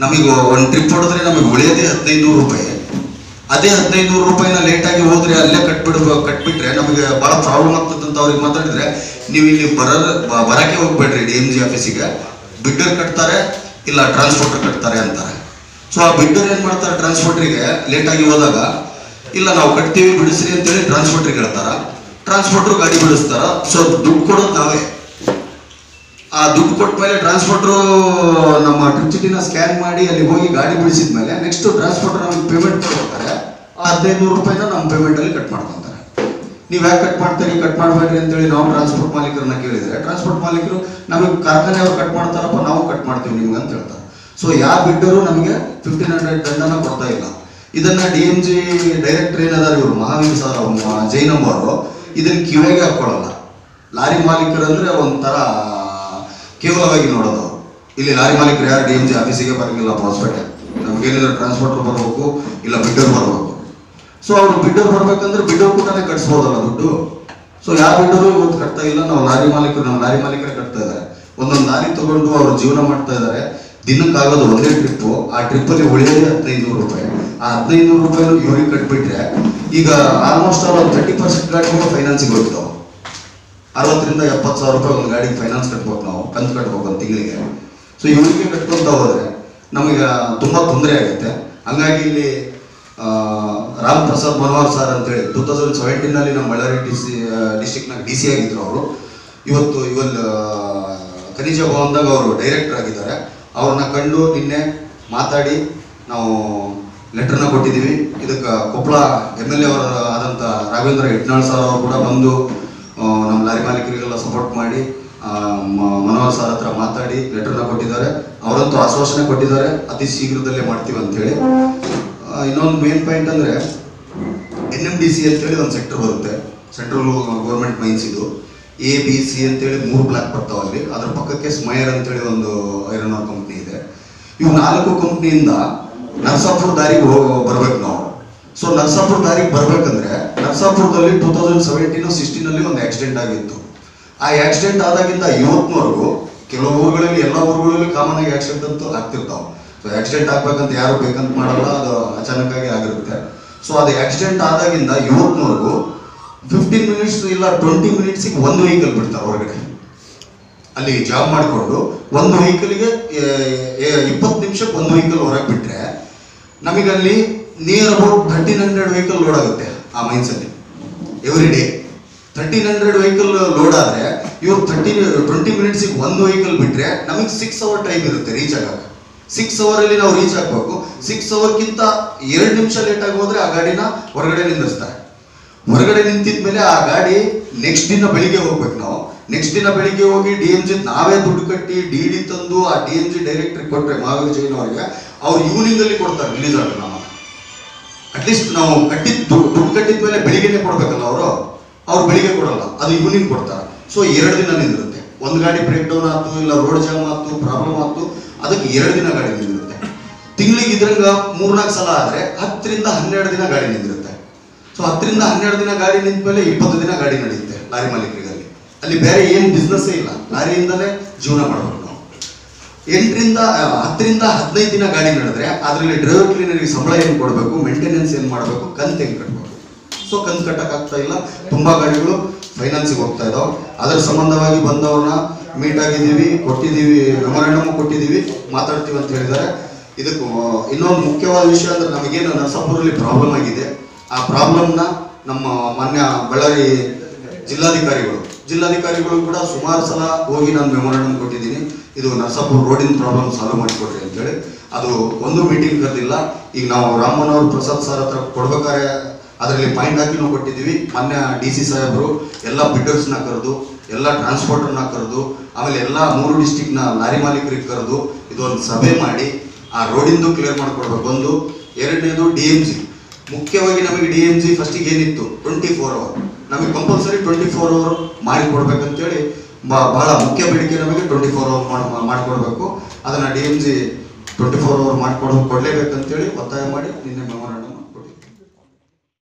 ನಮಗೆ ಒಂದು ಟ್ರಿಪ್ ಹೊಡೆದ್ರೆ ನಮಗೆ ಉಳಿಯೋದೇ ಹದಿನೈದು ನೂರು ರೂಪಾಯಿ ಅದೇ ಹದಿನೈದು ನೂರು ರೂಪಾಯಿನ ಲೇಟಾಗಿ ಹೋದ್ರೆ ಅಲ್ಲೇ ಕಟ್ಬಿಡ್ಬೇಕು ಕಟ್ಬಿಟ್ರೆ ನಮಗೆ ಭಾಳ ಪ್ರಾಬ್ಲಮ್ ಆಗ್ತದೆ ಅಂತ ಅವ್ರಿಗೆ ಮಾತಾಡಿದ್ರೆ ನೀವು ಇಲ್ಲಿ ಬರ ಬ- ಬರಕ್ಕೆ ಹೋಗ್ಬೇಡ್ರಿ ಡಿ ಎಮ್ ಜಿ ಆಫೀಸಿಗೆ ಬಿಡ್ಡರ್ ಕಟ್ತಾರೆ ಇಲ್ಲ ಟ್ರಾನ್ಸ್ಪೋರ್ಟರ್ ಕಟ್ತಾರೆ ಅಂತಾರೆ ಸೊ ಆ ಬಿಡ್ಡರ್ ಏನು ಮಾಡ್ತಾರೆ ಟ್ರಾನ್ಸ್ಪೋರ್ಟ್ರಿಗೆ ಲೇಟಾಗಿ ಹೋದಾಗ ಇಲ್ಲ ನಾವು ಕಟ್ತೀವಿ ಬಿಡಿಸ್ರಿ ಅಂತೇಳಿ ಟ್ರಾನ್ಸ್ಪೋರ್ಟ್ರಿಗೆ ಹೇಳ್ತಾರ ಟ್ರಾನ್ಸ್ಪೋರ್ಟ್ರು ಗಾಡಿ ಬಿಡಿಸ್ತಾರ ಸೊ ದುಡ್ಡು ಕೊಡೋದು ನಾವೇ ಆ ದುಡ್ಡು ಕೊಟ್ಟ ಮೇಲೆ ಟ್ರಾನ್ಸ್ಪೋರ್ಟ್ರು ನಮ್ಮ ಟ್ರಿಪ್ ಚೀಟಿನ ಸ್ಕ್ಯಾನ್ ಮಾಡಿ ಅಲ್ಲಿ ಹೋಗಿ ಗಾಡಿ ಬಿಡಿಸಿದ ಮೇಲೆ ನೆಕ್ಸ್ಟ್ ಟ್ರಾನ್ಸ್ಪೋರ್ಟರ್ ನಮಗೆ ಪೇಮೆಂಟ್ ಕೊಡ್ತಾರೆ ಆ ಹದಿನೈದು ನೂರು ರೂಪಾಯಿನ ನಮ್ಮ ಪೇಮೆಂಟಲ್ಲಿ ಕಟ್ ಮಾಡ್ಕೊತಾರೆ ನೀವು ಯಾಕೆ ಕಟ್ ಮಾಡ್ತೀರಿ ಕಟ್ ಮಾಡಬೇಡ್ರಿ ಅಂತೇಳಿ ನಾವು ಟ್ರಾನ್ಸ್ಪೋರ್ಟ್ ಮಾಲೀಕರನ್ನ ಕೇಳಿದ್ರೆ ಟ್ರಾನ್ಸ್ಪೋರ್ಟ್ ಮಾಲೀಕರು ನಮಗೆ ಕಾರ್ಖಾನೆ ಅವ್ರು ಕಟ್ ಮಾಡ್ತಾರಪ್ಪ ನಾವು ಕಟ್ ಮಾಡ್ತೀವಿ ನಿಮ್ಗೆ ಅಂತ ಹೇಳ್ತಾರೆ ಸೊ ಯಾವ ಬಿಡ್ಡರು ನಮಗೆ ಫಿಫ್ಟೀನ್ ಹಂಡ್ರೆಡ್ ದಂಡನ ಕೊಡ್ತಾ ಇಲ್ಲ ಇದನ್ನ ಡಿ ಎಂ ಜಿ ಡೈರೆಕ್ಟರ್ ಏನದಾರ ಇವರು ಮಹಾವೀರ್ ಸರ್ ಜೈನಮ್ ಅವರು ಇದನ್ನ ಕಿವಿಗೆ ಹಾಕೊಳ್ಳಲ್ಲ ಲಾರಿ ಮಾಲೀಕರು ಅಂದ್ರೆ ಒಂಥರ ಕೇವಲವಾಗಿ ನೋಡೋದು ಅವರು ಇಲ್ಲಿ ಲಾರಿ ಮಾಲೀಕರು ಯಾರು ಡಿ ಎಂ ಜಿ ಆಫೀಸಿಗೆ ಬರಂಗಿಲ್ಲ ಹೊಸಪೇಟೆ ನಮ್ಗೇನಿದ್ರೆ ಟ್ರಾನ್ಸ್ಪೋರ್ಟರ್ ಬರಬೇಕು ಇಲ್ಲ ಬಿಡ್ಡರ್ ಬರಬೇಕು ಸೊ ಅವ್ರು ಬಿಡ್ಡರ್ ಬರ್ಬೇಕಂದ್ರೆ ಬಿಡ್ಡರ್ ಕೂಟನೇ ಕಟ್ಸ್ಬೋದಲ್ಲ ದುಡ್ಡು ಸೊ ಯಾವ ಬಿಡ್ಡರು ಇವತ್ತು ಕಟ್ತಾ ಇಲ್ಲ ನಾವು ಲಾರಿ ಮಾಲೀಕರು ನಮ್ಮ ಲಾರಿ ಮಾಲೀಕರೇ ಕಟ್ತಾ ಇದ್ದಾರೆ ಒಂದೊಂದು ಲಾರಿ ತಗೊಂಡು ಅವ್ರು ಜೀವನ ಮಾಡ್ತಾ ಇದ್ದಾರೆ ದಿನಕ್ಕಾಗೋದು ಒಂದೇ ಟ್ರಿಪ್ಪು ಆ ಟ್ರಿಪ್ಪಲ್ಲಿ ಉಳಿಯೋದೇ ಹದಿನೈದು ನೂರು ರೂಪಾಯಿ ಆ ಹದಿನೈದು ನೂರು ರೂಪಾಯಿ ಇವ್ರಿಗೆ ಕಟ್ಬಿಟ್ರೆ ಈಗ ಆಲ್ಮೋಸ್ಟ್ ಆಲ್ ತರ್ಟಿ ಪರ್ಸೆಂಟ್ ಗಾಡಿಗಳು ಫೈನಾನ್ಸಿಗೆ ಹೋಗ್ತಾವೆ ಅರವತ್ತರಿಂದ ಎಪ್ಪತ್ತು ಸಾವಿರ ರೂಪಾಯಿ ಒಂದು ಗಾಡಿಗೆ ಫೈನಾನ್ಸ್ ಕಟ್ಬೇಕು ನಾವು ಕಂತು ಕಟ್ಬೇಕು ಒಂದು ತಿಂಗಳಿಗೆ ಸೊ ಇವರಿಗೆ ಕಟ್ಕೊಂತ ಹೋದ್ರೆ ನಮಗೆ ತುಂಬ ತೊಂದರೆ ಆಗುತ್ತೆ ಹಂಗಾಗಿ ಇಲ್ಲಿ ಆ, ರಾಮ್ ಪ್ರಸಾದ್ ಮನೋಹರ್ ಸರ್ ಅಂತೇಳಿ ಟೂ ತೌಸಂಡ್ ಸೆವೆಂಟೀನಲ್ಲಿ ನಮ್ಮ ಬಳ್ಳಾರಿ ಡಿ ಸಿ ಡಿಸ್ಟಿಕ್ನಾಗ ಡಿ ಸಿ ಆಗಿದ್ರು ಅವರು ಇವತ್ತು ಇವಲ್ ಖನಿಜ ಭವನದಾಗ ಅವರು ಡೈರೆಕ್ಟರ್ ಆಗಿದ್ದಾರೆ ಅವ್ರನ್ನ ಕಂಡು ನಿನ್ನೆ ಮಾತಾಡಿ ನಾವು ಲೆಟರ್ನ ಕೊಟ್ಟಿದ್ದೀವಿ ಇದಕ್ಕೆ ಕೊಪ್ಪಳ ಎಮ್ ಎಲ್ ಎ ಅವರ ಆದಂಥ ರಾಘವೇಂದ್ರ ಯತ್ನಾಳ್ ಸರ್ ಅವರು ಕೂಡ ಬಂದು ಆ, ನಮ್ಮ ಲಾರಿ ಮಾಲೀಕರಿಗೆಲ್ಲ ಸಪೋರ್ಟ್ ಮಾಡಿ ಆ, ಮ- ಮನೋಹರ್ ಸರ್ ಹತ್ರ ಮಾತಾಡಿ ಲೆಟರ್ನ ಕೊಟ್ಟಿದ್ದಾರೆ ಅವರಂತೂ ಆಶ್ವಾಸನೆ ಕೊಟ್ಟಿದ್ದಾರೆ ಅತಿ ಶೀಘ್ರದಲ್ಲೇ ಮಾಡ್ತೀವಿ ಅಂತ ಹೇಳಿ ಇನ್ನೊಂದು ಮೇನ್ ಪಾಯಿಂಟ್ ಅಂದ್ರೆ ಎನ್ ಎಂ ಡಿ ಸಿ ಅಂತೇಳಿ ಒಂದು ಸೆಕ್ಟರ್ ಬರುತ್ತೆ ಸೆಂಟ್ರಲ್ ಗೌರ್ಮೆಂಟ್ ಮೈನ್ಸ್ ಇದು ಎ ಬಿ ಸಿ ಅಂತೇಳಿ ಮೂರು ಬ್ಲಾಕ್ ಬರ್ತಾವ ಅಲ್ಲಿ ಅದ್ರ ಪಕ್ಕಕ್ಕೆ ಸ್ಮೈರ್ ಅಂತೇಳಿ ಒಂದು ಐರನ್ ಆರ್ ಕಂಪ್ನಿ ಇದೆ ಇವು ನಾಲ್ಕು ಕಂಪ್ನಿಯಿಂದ ನರಸಾಪುರ ದಾರಿಗೆ ಹೋಗ ಬರ್ಬೇಕು ನಾವು ಸೊ ನರಸಾಪುರ ದಾರಿಗೆ ಬರ್ಬೇಕಂದ್ರೆ ನರಸಾಪುರದಲ್ಲಿ ಟೂ ತೌಸಂಡ್ ಸೆವೆಂಟೀನ್ ಸಿಕ್ಸ್ಟೀನಲ್ಲಿ ಒಂದು ಆಕ್ಸಿಡೆಂಟ್ ಆಗಿತ್ತು ಆ ಆಕ್ಸಿಡೆಂಟ್ ಆದಾಗಿಂದ ಇವತ್ತಿನವರೆಗೂ ಕೆಲವು ಊರುಗಳಲ್ಲಿ ಎಲ್ಲ ಊರುಗಳಲ್ಲಿ ಕಾಮನ್ ಆಗಿ ಆಕ್ಸಿಡೆಂಟ್ ಅಂತೂ ಆಗ್ತಿರ್ತಾವೆ ಸೊ ಆಕ್ಸಿಡೆಂಟ್ ಆಗ್ಬೇಕಂತ ಯಾರು ಬೇಕಂತ ಮಾಡಲ್ಲ ಅದು ಅಚಾನಕ್ ಆಗಿ ಆಗಿರುತ್ತೆ ಸೊ ಅದು ಆಕ್ಸಿಡೆಂಟ್ ಆದಾಗಿಂದ ಇವತ್ತಿನವರೆಗೂ ಫಿಫ್ಟೀನ್ ಮಿನಿಟ್ಸ್ ಇಲ್ಲ ಟ್ವೆಂಟಿ ಮಿನಿಟ್ಸಿಗೆ ಒಂದು ವೆಹಿಕಲ್ ಬಿಡ್ತಾರೆ ಹೊರಗಡೆ ಅಲ್ಲಿ ಜಾಬ್ ಮಾಡಿಕೊಂಡು ಒಂದು ವೆಹಿಕಲ್ಗೆ ಇಪ್ಪತ್ತು ನಿಮಿಷಕ್ಕೆ ಒಂದು ವೆಹಿಕಲ್ ಹೊರಗೆ ಬಿಟ್ರೆ ನಮಗೆ ಅಲ್ಲಿ near about thirteen hundred vehicle load ಆಗುತ್ತೆ ಆ ಮೈನ್ಸಲ್ಲಿ every day thirteen hundred vehicle load ಆದರೆ ಇವ್ರು ಥರ್ಟಿ ಟ್ವೆಂಟಿ ಮಿನಿಟ್ಸಿಗೆ ಒಂದು ವೆಹಿಕಲ್ ಬಿಟ್ರೆ ನಮಗೆ ಸಿಕ್ಸ್ ಅವರ್ ಟೈಮ್ ಇರುತ್ತೆ ರೀಚ್ ಆಗಕ್ಕೆ ಸಿಕ್ಸ್ ಅವರಲ್ಲಿ ನಾವು ರೀಚ್ ಆಗಬೇಕು ಸಿಕ್ಸ್ ಅವರ್ಗಿಂತ ಎರಡು ನಿಮಿಷ ಲೇಟ್ ಆಗಿ ಹೋದ್ರೆ ಆ ಗಾಡಿನ ಹೊರಗಡೆ ನಿಂದಿರ್ತಾರೆ ಹೊರಗಡೆ ನಿಂತಿದ್ಮೇಲೆ ಆ ಗಾಡಿ ನೆಕ್ಸ್ಟ್ ದಿನ ಬೆಳಿಗ್ಗೆ ಹೋಗ್ಬೇಕು ನಾವು ನೆಕ್ಸ್ಟ್ ದಿನ ಬೆಳಿಗ್ಗೆ ಹೋಗಿ ಡಿ ಎಂ ಜಿ ನಾವೇ ದುಡ್ಡು ಕಟ್ಟಿ ಡಿ ಡಿ ತಂದು ಆ ಡಿ ಎಂ ಜಿ ಡೈರೆಕ್ಟ್ರಿಗೆ ಕೊಟ್ರೆ ಮಹಾವೀರ್ ಜೈನ್ ಅವರಿಗೆ ಅವ್ರು ಈವ್ನಿಂಗ್ ಅಲ್ಲಿ ಕೊಡ್ತಾರೆ ರಿಲೀಸ್ ಆರ್ಡರ್ ನಮ್ಮ ಅಟ್ಲೀಸ್ಟ್ ನಾವು ಕಟ್ಟಿದ್ ದುಡ್ಡು ದುಡ್ಡು ಕಟ್ಟಿದ ಮೇಲೆ ಬೆಳಿಗ್ಗೆನೆ ಕೊಡ್ಬೇಕಲ್ಲ ಅವರು ಅವ್ರು ಬೆಳಿಗ್ಗೆ ಕೊಡಲ್ಲ ಅದು ಈವ್ನಿಂಗ್ ಕೊಡ್ತಾರೆ ಸೊ ಎರಡು ದಿನ ನಿಂದಿರುತ್ತೆ ಒಂದು ಗಾಡಿ ಬ್ರೇಕ್ ಡೌನ್ ಆಯ್ತು ಇಲ್ಲ ರೋಡ್ ಜಾಮ್ ಆಯ್ತು ಪ್ರಾಬ್ಲಮ್ ಆಯ್ತು ಅದಕ್ಕೆ ಎರಡು ದಿನ ಗಾಡಿ ನಿಂದಿರುತ್ತೆ ತಿಂಗಳಿಗೆ ಇದ್ರಂಗ ಮೂರ್ನಾಲ್ಕು ಸಲ ಆದ್ರೆ ಹತ್ತರಿಂದ ಹನ್ನೆರಡು ದಿನ ಗಾಡಿ ನಿಂದಿರುತ್ತೆ ಸೊ ಹತ್ತರಿಂದ ಹನ್ನೆರಡು ದಿನ ಗಾಡಿ ನಿಂತ ಮೇಲೆ ಇಪ್ಪತ್ತು ದಿನ ಗಾಡಿ ನಡೆಯುತ್ತೆ ಲಾರಿ ಮಾಲೀಕರಿಗೆ ಅಲ್ಲಿ ಅಲ್ಲಿ ಬೇರೆ ಏನು ಬಿಸ್ನೆಸ್ಸೇ ಇಲ್ಲ ಲಾರಿಯಿಂದಲೇ ಜೀವನ ಮಾಡಬೇಕು ನಾವು ಎಂಟರಿಂದ ಆ, ಹತ್ತರಿಂದ ಹದಿನೈದು ದಿನ ಗಾಡಿ ನಡೆದ್ರೆ ಅದರಲ್ಲಿ ಡ್ರೈವರ್ ಕ್ಲೀನರ್ಗೆ ಸಂಬಳ ಏನು ಕೊಡಬೇಕು ಮೇಂಟೆನೆನ್ಸ್ ಏನು ಮಾಡಬೇಕು ಕಂತು ಹೆಂಗೆ ಕಟ್ಟಬೇಕು ಸೊ ಕಂತು ಕಟ್ಟಕ್ಕಾಗ್ತಾ ಇಲ್ಲ ತುಂಬಾ ಗಾಡಿಗಳು ಫೈನಾನ್ಸಿಗೆ ಹೋಗ್ತಾ ಇದಾವೆ ಅದರ ಸಂಬಂಧವಾಗಿ ಬಂದವ್ರನ್ನ ಮೀಟ್ ಆಗಿದ್ದೀವಿ ಕೊಟ್ಟಿದ್ದೀವಿ ಮೆಮೊರಂಡಮ್ ಕೊಟ್ಟಿದ್ದೀವಿ ಮಾತಾಡ್ತೀವಿ ಅಂತ ಹೇಳಿದ್ದಾರೆ ಇದಕ್ಕೆ ಆ, ಇನ್ನೊಂದು ಮುಖ್ಯವಾದ ವಿಷಯ ಅಂದ್ರೆ ನಮಗೇನು ನರಸಾಪುರಲ್ಲಿ ಪ್ರಾಬ್ಲಮ್ ಆಗಿದೆ ಆ ಪ್ರಾಬ್ಲಮ್ನ ನಮ್ಮ ಮಾನ್ಯ ಬಳ್ಳಾರಿ ಜಿಲ್ಲಾಧಿಕಾರಿಗಳು ಜಿಲ್ಲಾಧಿಕಾರಿಗಳು ಕೂಡ ಸುಮಾರು ಸಲ ಹೋಗಿ ನಾನು ಮೆಮೊರಂಡಮ್ ಕೊಟ್ಟಿದ್ದೀನಿ ಇದು ನರಸಾಪುರ ರೋಡಿನ ಪ್ರಾಬ್ಲಮ್ ಸಾಲ್ವ್ ಮಾಡಿಕೊಡ್ರಿ ಅಂತೇಳಿ ಅದು ಒಂದು ಮೀಟಿಂಗ್ ಕರೆದಿಲ್ಲ ಈಗ ನಾವು ರಾಮನವ್ರ ಪ್ರಸಾದ್ ಸರ್ ಹತ್ರ ಕೊಡ್ಬೇಕಾದ್ರೆ ಅದರಲ್ಲಿ ಪಾಯಿಂಟ್ ಹಾಕಿನೂ ಕೊಟ್ಟಿದ್ದೀವಿ ಮೊನ್ನೆ ಡಿ ಸಿ ಸಾಹೇಬರು ಎಲ್ಲ ಬಿಡ್ಡರ್ಸ್ನ ಕರೆದು ಎಲ್ಲ ಟ್ರಾನ್ಸ್ಪೋರ್ಟರ್ನ ಕರೆದು ಆಮೇಲೆ ಎಲ್ಲ ಮೂರು ಡಿಸ್ಟಿಕ್ನ ಲಾರಿ ಮಾಲೀಕರಿಗೆ ಕರೆದು ಇದೊಂದು ಸಭೆ ಮಾಡಿ ಆ ರೋಡಿಂದು ಕ್ಲಿಯರ್ ಮಾಡ್ಕೊಡ್ಬೇಕು ಒಂದು ಎರಡನೇದು ಡಿ ಎಂ ಜಿ ಮುಖ್ಯವಾಗಿ ನಮಗೆ ಡಿ ಎಂ ಜಿ ಫಸ್ಟಿಗೆ ಏನಿತ್ತು ಟ್ವೆಂಟಿ ಫೋರ್ ಅವರ್ ನಮಗೆ ಕಂಪಲ್ಸರಿ ಟ್ವೆಂಟಿ ಫೋರ್ ಅವರ್ ಮಾಡಿ ಕೊಡ್ಬೇಕಂತೇಳಿ ಬ- ಬಹಳ ಮುಖ್ಯ ಬೇಡಿಕೆ ನಮಗೆ ಟ್ವೆಂಟಿ ಫೋರ್ ಅವರ್ ಮಾಡಿ ಮಾಡಿಕೊಡ್ಬೇಕು ಅದನ್ನು D M G twenty four hour ಮಾಡಿಕೊಡ್ ಕೊಡಲೇಬೇಕಂತೇಳಿ ಒತ್ತಾಯ ಮಾಡಿ ನಿನ್ನೆ ಮೆಮೊರಂಡಮ್